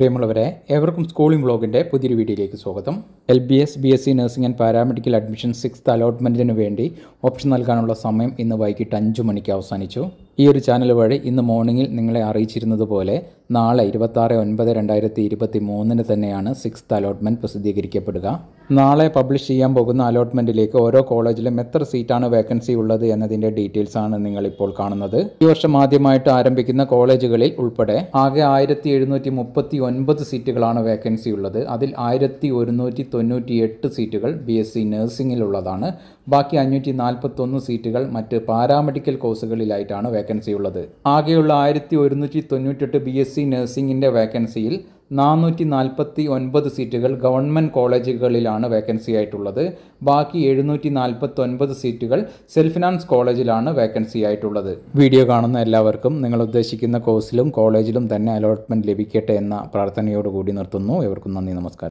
പ്രിയമുള്ളവരെ ഏവർക്കും സ്കൂളിംഗ് ബ്ലോഗിൻ്റെ പുതിയൊരു വീഡിയോയിലേക്ക് സ്വാഗതം L B S B S C nursing and paramedical admission sixth അലോട്ട്മെൻറ്റിന് വേണ്ടി ഓപ്ഷൻ നൽകാനുള്ള സമയം ഇന്ന് വൈകിട്ട് അഞ്ച് മണിക്ക് അവസാനിച്ചു ഈ ഒരു ചാനൽ വഴി ഇന്ന് മോർണിംഗിൽ നിങ്ങളെ അറിയിച്ചിരുന്നത് പോലെ നാളെ ഇരുപത്താറ് ഒൻപത് രണ്ടായിരത്തി ഇരുപത്തി മൂന്നിന് തന്നെയാണ് സിക്സ്ത് അലോട്ട്മെൻറ്റ് പ്രസിദ്ധീകരിക്കപ്പെടുക നാളെ പബ്ലിഷ് ചെയ്യാൻ പോകുന്ന അലോട്ട്മെൻറ്റിലേക്ക് ഓരോ കോളേജിലും എത്ര സീറ്റാണ് വേക്കൻസി ഉള്ളത് എന്നതിൻ്റെ ഡീറ്റെയിൽസ് ആണ് നിങ്ങളിപ്പോൾ കാണുന്നത് ഈ വർഷം ആദ്യമായിട്ട് ആരംഭിക്കുന്ന കോളേജുകളിൽ ഉൾപ്പെടെ ആകെ ആയിരത്തി എഴുന്നൂറ്റി മുപ്പത്തി ഒൻപത് സീറ്റുകളാണ് വേക്കൻസി ഉള്ളത് അതിൽ ആയിരത്തി ഒരുന്നൂറ്റി തൊണ്ണൂറ്റി എട്ട് സീറ്റുകൾ ബി എസ് സി നഴ്സിംഗിലുള്ളതാണ് ബാക്കി അഞ്ഞൂറ്റി നാൽപ്പത്തൊന്ന് സീറ്റുകൾ മറ്റ് പാരാമെഡിക്കൽ കോഴ്സുകളിലായിട്ടാണ് വേക്കൻസി ഉള്ളത് ആകെയുള്ള ആയിരത്തി ഒരുന്നൂറ്റി തൊണ്ണൂറ്റെട്ട് ബി എസ് സി നഴ്സിംഗിൻ്റെ വേക്കൻസിയിൽ നാനൂറ്റി നാൽപ്പത്തി ഒൻപത് സീറ്റുകൾ ഗവൺമെൻറ് കോളേജുകളിലാണ് വേക്കൻസി ആയിട്ടുള്ളത് ബാക്കി എഴുന്നൂറ്റി നാൽപ്പത്തി ഒൻപത് സീറ്റുകൾ സെൽഫ് ഫിനാൻസ് കോളേജിലാണ് വേക്കൻസി ആയിട്ടുള്ളത് വീഡിയോ കാണുന്ന എല്ലാവർക്കും നിങ്ങൾ ഉദ്ദേശിക്കുന്ന കോഴ്സിലും കോളേജിലും തന്നെ അലോട്ട്മെൻറ്റ് ലഭിക്കട്ടെ എന്ന പ്രാർത്ഥനയോടുകൂടി നിർത്തുന്നു ഇവർക്കും നന്ദി നമസ്കാരം